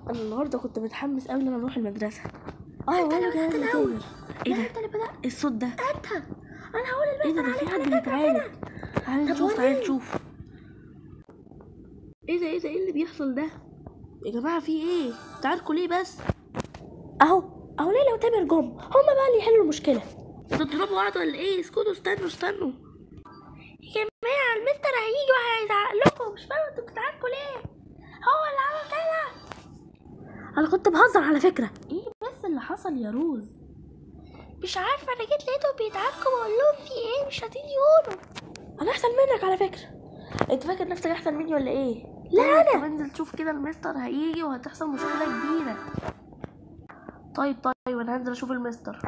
انا النهارده كنت متحمس قوي ان انا اروح المدرسه اه أنت وانا اللي كمان بدأت بتاجر. الأول. ايه لا ده انت اللي بدأت إيه الصوت ده انت انا هقول ايه ده المستر ده في عليك حد على فكرة بيتعالج كده تعالى طب نشوف تعالى وريني. نشوف ايه ده ايه ده ايه اللي بيحصل ده يا جماعه في ايه تعاركوا ليه بس اهو اهو ليلى وتامر جم هما بقى اللي يحلوا المشكلة بتضربوا بعض ولا ايه اسكتوا استنوا استنوا يا جماعة المستر هيجي وهيزعق لكم مش فاهمة انتوا بتتعاركوا ليه هو اللي عمل كده انا كنت بهزر على فكرة ايه بس اللي حصل يا روز مش عارفة انا جيت لقيتهم بيتعاركوا بقول لهم في ايه مش راضيين يقولوا انا احسن منك على فكرة انت فاكر نفسك احسن مني ولا ايه لا طب انا انزل تشوف كده المستر هيجي وهتحصل مشكله كبيره طيب طيب انا هنزل اشوف المستر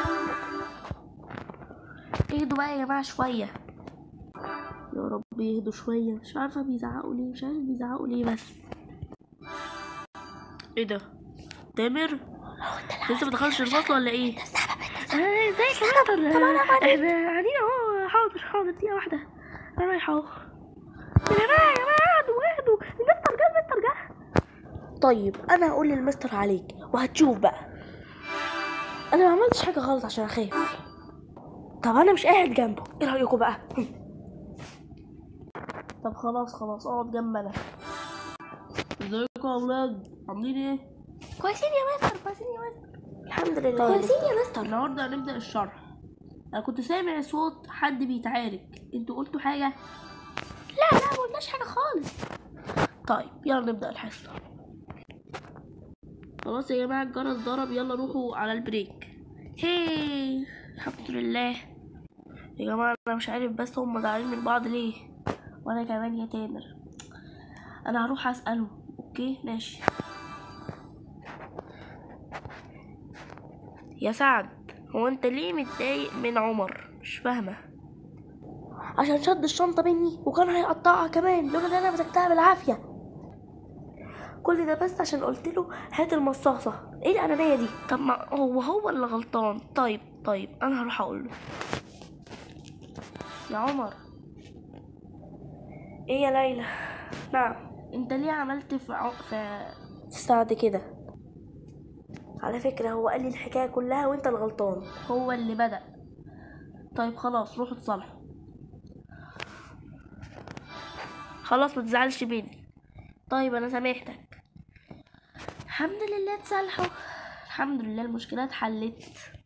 اهدوا بقى يا جماعه شويه يا رب يهدوا شويه مش عارفه بيزعقوا ليه مش عارف بيزعقوا ليه بس ايه ده تامر لسه ما دخلش الفصل ولا ايه ده السبب انت السبب آه، ازيك يا مستر طب أنا غلط. احنا قاعدين اهو حاضر حاضر دقيقه واحده انا رايحه اهو يا جماعه يا جماعه اهدوا اهدوا المستر جه المستر جه طيب انا هقول للمستر عليك وهتشوف بقى انا ما عملتش حاجه غلط عشان اخاف طب انا مش قاعد جنبه ايه رايكم بقى طب خلاص خلاص اقعد جنبنا ازيكم يا اولاد عاملين ايه كويسين يا مستر كويسين يا مستر الحمد لله كويسين يا مستر النهارده هنبدا الشرح انا كنت سامع صوت حد بيتعارك انتوا قلتوا حاجه لا لا ما قلناش حاجه خالص طيب يلا نبدا الحصه خلاص يا جماعه الجرس ضرب يلا روحوا على البريك هي الحمد لله يا جماعه انا مش عارف بس هم زعلانين من بعض ليه وانا كمان يا تامر انا هروح اساله اوكي ماشي يا سعد هو انت ليه متضايق من عمر مش فاهمه عشان شد الشنطه مني وكان هيقطعها كمان لولا ان انا مسكتها بالعافيه كل ده بس عشان قلت له هات المصاصه ايه الانانيه دي طب ما هو هو اللي غلطان طيب طيب انا هروح اقول له يا عمر ايه يا ليلى نعم انت ليه عملت في ع... في سعد كده على فكرة هو قال لي الحكاية كلها وانت الغلطان هو اللي بدأ طيب خلاص روحوا اتصالحوا خلاص ما تزعلش مني طيب انا سامحتك الحمد لله اتصالحوا الحمد لله المشكلة اتحلت